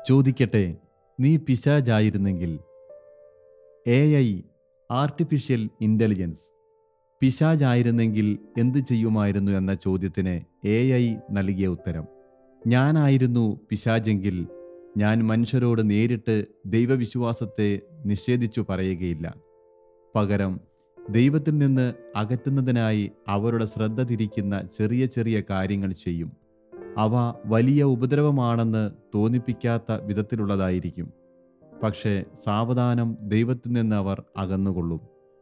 ചോദിക്കട്ടെ നീ പിശാജായിരുന്നെങ്കിൽ എ ഐ ആർട്ടിഫിഷ്യൽ ഇൻ്റലിജൻസ് പിശാജായിരുന്നെങ്കിൽ എന്തു ചെയ്യുമായിരുന്നു എന്ന ചോദ്യത്തിന് എ ഐ നൽകിയ ഉത്തരം ഞാനായിരുന്നു പിശാജെങ്കിൽ ഞാൻ മനുഷ്യരോട് നേരിട്ട് ദൈവവിശ്വാസത്തെ നിഷേധിച്ചു പറയുകയില്ല പകരം ദൈവത്തിൽ നിന്ന് അകറ്റുന്നതിനായി അവരുടെ ശ്രദ്ധ തിരിക്കുന്ന ചെറിയ ചെറിയ കാര്യങ്ങൾ ചെയ്യും അവ വലിയ ഉപദ്രവമാണെന്ന് തോന്നിപ്പിക്കാത്ത വിധത്തിലുള്ളതായിരിക്കും പക്ഷേ സാവധാനം ദൈവത്തിൽ നിന്ന് അവർ അകന്നുകൊള്ളും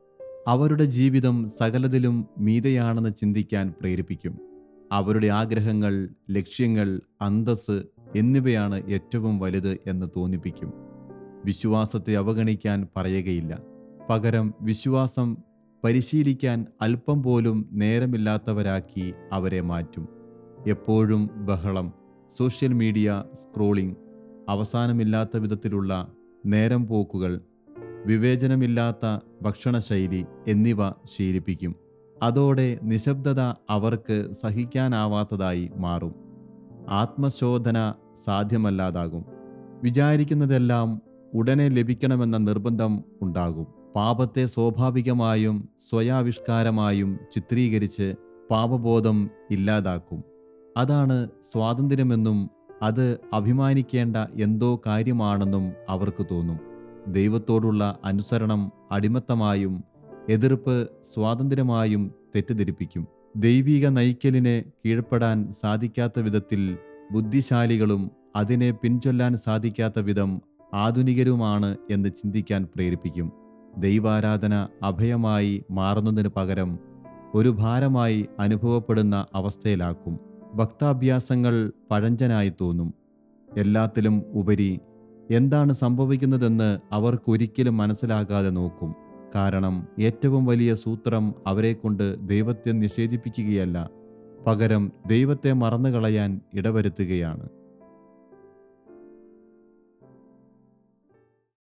അവരുടെ ജീവിതം സകലതിലും മീതയാണെന്ന് ചിന്തിക്കാൻ പ്രേരിപ്പിക്കും അവരുടെ ആഗ്രഹങ്ങൾ ലക്ഷ്യങ്ങൾ അന്തസ് എന്നിവയാണ് ഏറ്റവും വലുത് എന്ന് തോന്നിപ്പിക്കും വിശ്വാസത്തെ അവഗണിക്കാൻ പറയുകയില്ല പകരം വിശ്വാസം പരിശീലിക്കാൻ അല്പം പോലും നേരമില്ലാത്തവരാക്കി അവരെ മാറ്റും എപ്പോഴും ബഹളം സോഷ്യൽ മീഡിയ സ്ക്രോളിംഗ് അവസാനമില്ലാത്ത വിധത്തിലുള്ള നേരം പോക്കുകൾ വിവേചനമില്ലാത്ത ഭക്ഷണശൈലി എന്നിവ ശീലിപ്പിക്കും അതോടെ നിശബ്ദത അവർക്ക് സഹിക്കാനാവാത്തതായി മാറും ആത്മശോധന സാധ്യമല്ലാതാകും വിചാരിക്കുന്നതെല്ലാം ഉടനെ ലഭിക്കണമെന്ന നിർബന്ധം ഉണ്ടാകും പാപത്തെ സ്വാഭാവികമായും സ്വയാവിഷ്കാരമായും ചിത്രീകരിച്ച് പാപബോധം ഇല്ലാതാക്കും അതാണ് സ്വാതന്ത്ര്യമെന്നും അത് അഭിമാനിക്കേണ്ട എന്തോ കാര്യമാണെന്നും അവർക്ക് തോന്നും ദൈവത്തോടുള്ള അനുസരണം അടിമത്തമായും എതിർപ്പ് സ്വാതന്ത്ര്യമായും തെറ്റിദ്ധരിപ്പിക്കും ദൈവിക നയിക്കലിന് കീഴ്പ്പെടാൻ സാധിക്കാത്ത വിധത്തിൽ ബുദ്ധിശാലികളും അതിനെ പിൻചൊല്ലാൻ സാധിക്കാത്ത വിധം ആധുനികരുമാണ് എന്ന് ചിന്തിക്കാൻ പ്രേരിപ്പിക്കും ദൈവാരാധന അഭയമായി മാറുന്നതിന് പകരം ഒരു ഭാരമായി അനുഭവപ്പെടുന്ന അവസ്ഥയിലാക്കും ഭക്താഭ്യാസങ്ങൾ പഴഞ്ചനായി തോന്നും എല്ലാത്തിലും ഉപരി എന്താണ് സംഭവിക്കുന്നതെന്ന് അവർക്കൊരിക്കലും മനസ്സിലാകാതെ നോക്കും കാരണം ഏറ്റവും വലിയ സൂത്രം അവരെക്കൊണ്ട് ദൈവത്തെ നിഷേധിപ്പിക്കുകയല്ല പകരം ദൈവത്തെ മറന്നുകളയാൻ ഇടവരുത്തുകയാണ്